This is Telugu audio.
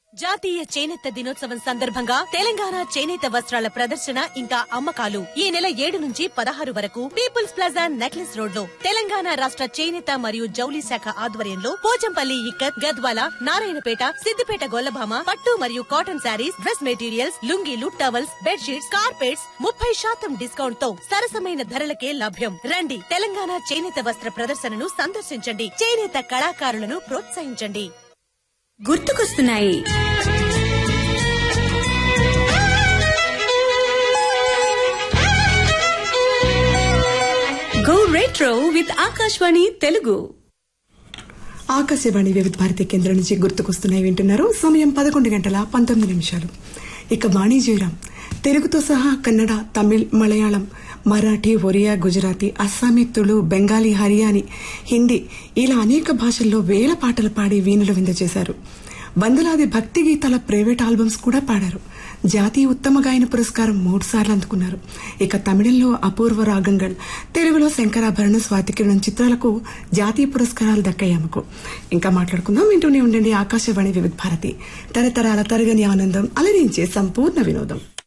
జాతీయ చేనేత దినోత్సవం సందర్భంగా తెలంగాణ చేనేత వస్త్రాల ప్రదర్శన ఇంకా అమ్మకాలు ఈ నెల ఏడు నుంచి పదహారు వరకు పీపుల్స్ ప్లాజా నెక్లెస్ రోడ్ లో తెలంగాణ రాష్ట్ర చేనేత మరియు జౌలి శాఖ ఆధ్వర్యంలో పోచంపల్లి ఇక్కత్ గద్వాల నారాయణపేట సిద్దిపేట గొల్లభామ పట్టు మరియు కాటన్ శారీస్ డ్రెస్ మెటీరియల్స్ లుంగీలు టవల్స్ బెడ్షీట్స్ కార్పెట్స్ ముప్పై శాతం డిస్కౌంట్ తో సరసమైన ధరలకే లభ్యం రండి తెలంగాణ చేనేత వస్త్ర ప్రదర్శనను సందర్శించండి చేనేత కళాకారులను ప్రోత్సహించండి గుర్తుకొస్తున్నాయి go retro with Akashvani Telugu Akashvani Vividh Bharati కేంద్రం నుంచి గుర్తుకొస్తున్నాయి వింటున్నారు సమయం పదకొండు గంటల పంతొమ్మిది నిమిషాలు ఇక వాణిజ్యరాం తెలుగుతో సహా కన్నడ తమిళ్ మలయాళం మరాఠీ ఒరియా గుజరాతీ అస్సామీ తుళు బెంగాలీ హరియానీ హిందీ ఇలా అనేక భాషల్లో వేల పాటలు పాడి వీణులు వింద చేశారు వందలాది భక్తి గీతాల ప్రైవేట్ ఆల్బమ్స్ కూడా పాడారు జాతీయ ఉత్తమ గాయన పురస్కారం మూడు సార్లు అందుకున్నారు ఇక తమిళంలో అపూర్వ రాగంగల్ తెలుగులో శంకరాభరణ స్వాతికిరణం చిత్రాలకు జాతీయ పురస్కారాలు దక్కాయి ఆమెకు ఇంకా మాట్లాడుకుందాం వింటూనే ఉండండి ఆకాశవాణి వివిధ భారతి తరతరాల తరగని ఆనందం అలరించే సంపూర్ణ వినోదం